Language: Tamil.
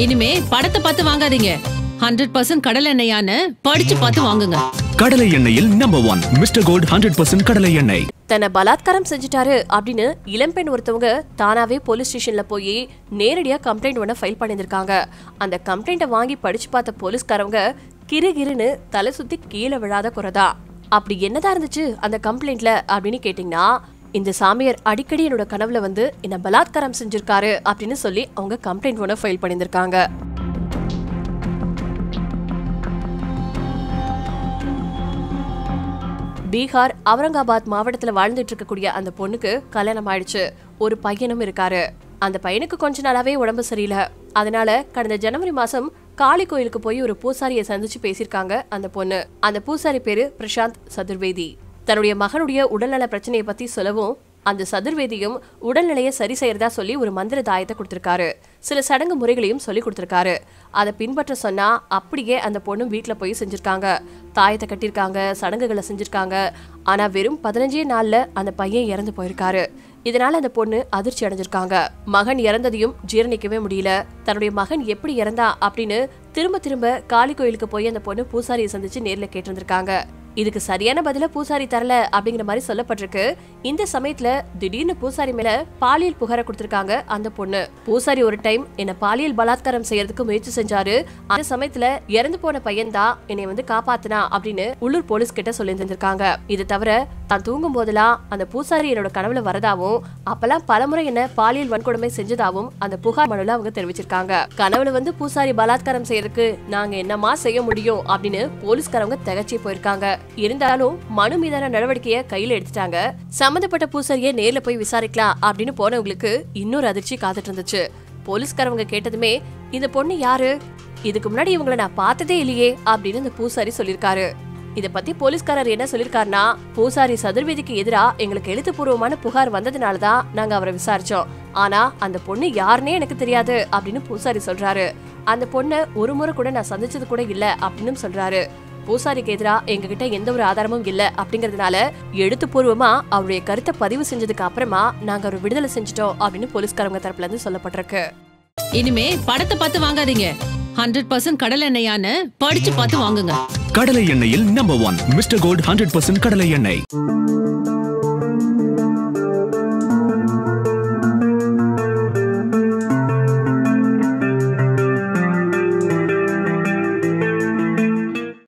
இனிமே படத்தை பார்த்து வாங்காதீங்க ஹண்ட்ரட் பர்சன்ட் கடல் எண்ணெயான்னு படிச்சு பார்த்து வாங்குங்க கடலை எண்ணெயில் number one mister gold hundred percent கடலை எண்ணெய் தன்னை பலாத்காரம் செஞ்சுட்டாரு அப்படின்னு இளம்பெண் ஒருத்தவங்க தானாவே போலீஸ் ஸ்டேஷன்ல போய் நேரடியா கம்ப்ளைண்ட் ஒன்று ஃபைல் பண்ணியிருக்காங்க அந்த கம்ப்ளைண்ட்டை வாங்கி படிச்சு பார்த்த போலீஸ்காரவங்க கிறுகிறுன்னு தலை சுத்தி கீழே விழாத குறைதா அப்படி என்னதான் இருந்துச்சு அந்த கம்ப்ளைண்ட்ல அப்படின்னு கேட்டிங்கன்னா இந்த சாமியார் அடிக்கடி என்னோட கனவுல வந்து என்ன பலாத்காரம் செஞ்சிருக்காரு அப்படின்னு சொல்லி அவங்க கம்ப்ளைண்ட் ஒன்று ஃபைல் பண்ணியிருக்காங்க பீகார் அவுரங்காபாத் மாவட்டத்துல வாழ்ந்துட்டு இருக்கக்கூடிய அந்த பொண்ணுக்கு கல்யாணம் ஆயிடுச்சு ஒரு பையனும் இருக்காரு அந்த பையனுக்கு கொஞ்ச நாளாவே உடம்பு சரியில்லை அதனால கடந்த ஜனவரி மாசம் காளி கோயிலுக்கு போய் ஒரு பூசாரியை சந்திச்சு பேசியிருக்காங்க அந்த பொண்ணு அந்த பூசாரி பேரு பிரசாந்த் சதுர்வேதி தன்னுடைய மகனுடைய உடல்நல பிரச்சனையை பத்தி சொல்லவும் அந்த சதுர்வேதியும் உடல்நிலையை சரி செய்யறதா சொல்லி ஒரு மந்திர தாயத்தை கொடுத்திருக்காரு சில சடங்கு முறைகளையும் சொல்லி கொடுத்திருக்காரு அதை பின்பற்ற சொன்னா அப்படியே அந்த பொண்ணும் வீட்ல போய் செஞ்சிருக்காங்க தாயத்தை கட்டியிருக்காங்க சடங்குகளை செஞ்சிருக்காங்க ஆனா வெறும் பதினஞ்சே நாள்ல அந்த பையன் இறந்து போயிருக்காரு இதனால அந்த பொண்ணு அதிர்ச்சி அடைஞ்சிருக்காங்க மகன் இறந்ததையும் ஜீரணிக்கவே முடியல தன்னுடைய மகன் எப்படி இறந்தா அப்படின்னு திரும்ப திரும்ப காளி கோயிலுக்கு போய் அந்த பொண்ணு பூசாரியை சந்திச்சு நேர்ல கேட்டிருந்திருக்காங்க இதுக்கு சரியான பதில பூசாரி தரல அப்படிங்கிற மாதிரி சொல்லப்பட்டிருக்கு இந்த சமயத்துல திடீர்னு பூசாரி மேல பாலியல் புகாரை கொடுத்திருக்காங்க அந்த பொண்ணு பூசாரி ஒரு டைம் என்ன பாலியல் பலாத்காரம் செய்யறதுக்கு முயற்சி செஞ்சாரு அந்த சமயத்துல இறந்து போன பையன் தான் என்னை வந்து காப்பாத்தினா அப்படின்னு உள்ளூர் போலீஸ் கிட்ட சொல்லி இருந்திருக்காங்க இது தவிர தான் தூங்கும் போதெல்லாம் அந்த பூசாரி என்னோட கனவுல வரதாவும் அப்பெல்லாம் பலமுறை என்ன பாலியல் வன்கொடுமை செஞ்சதாவும் அந்த புகார் மனுல அவங்க தெரிவிச்சிருக்காங்க கனவுல வந்து பூசாரி பலாத்காரம் செய்யறதுக்கு நாங்க என்னமா செய்ய முடியும் அப்படின்னு போலீஸ்காரங்க திகச்சி போயிருக்காங்க இருந்தாலும் மனு மீதான நடவடிக்கையை கையில எடுத்துட்டாங்க சம்பந்தப்பட்ட பூசாரியை நேர்ல போய் விசாரிக்கலாம் அப்படின்னு போனவங்களுக்கு இன்னொரு அதிர்ச்சி காத்துட்டு இருந்துச்சு போலீஸ்காரவங்க கேட்டதுமே இந்த பொண்ணு யாரு இதுக்கு முன்னாடி இவங்கள நான் பார்த்ததே இல்லையே அப்படின்னு இந்த பூசாரி சொல்லிருக்காரு இத பத்தி போலீஸ்காரர் என்ன சொல்லிருக்காருன்னா பூசாரி சதுர்வேதிக்கு எதிரா எங்களுக்கு எழுத்துப்பூர்வமான புகார் வந்ததுனால தான் நாங்க அவரை விசாரிச்சோம் ஆனா அந்த பொண்ணு யாருன்னே எனக்கு தெரியாது அப்படின்னு பூசாரி சொல்றாரு அந்த பொண்ணை ஒரு முறை கூட நான் சந்திச்சது கூட இல்ல அப்படின்னு சொல்றாரு பூசாரிக்கு எதிரா எங்ககிட்ட எந்த ஒரு ஆதாரமும் இல்ல அப்படிங்கறதுனால எழுத்துப்பூர்வமா அவருடைய கருத்தை பதிவு செஞ்சதுக்கு அப்புறமா நாங்க ஒரு விடுதலை செஞ்சுட்டோம் அப்படின்னு போலீஸ்காரங்க தரப்புல இருந்து சொல்லப்பட்டிருக்கு இனிமே படத்தை பார்த்து வாங்காதீங்க ஹண்ட்ரட் பர்சன்ட் கடல் எண்ணெயான்னு படிச்சு பார்த்து வாங்குங்க கடலை எண்ணெயில் number one mister gold hundred percent கடலை எண்ணெய்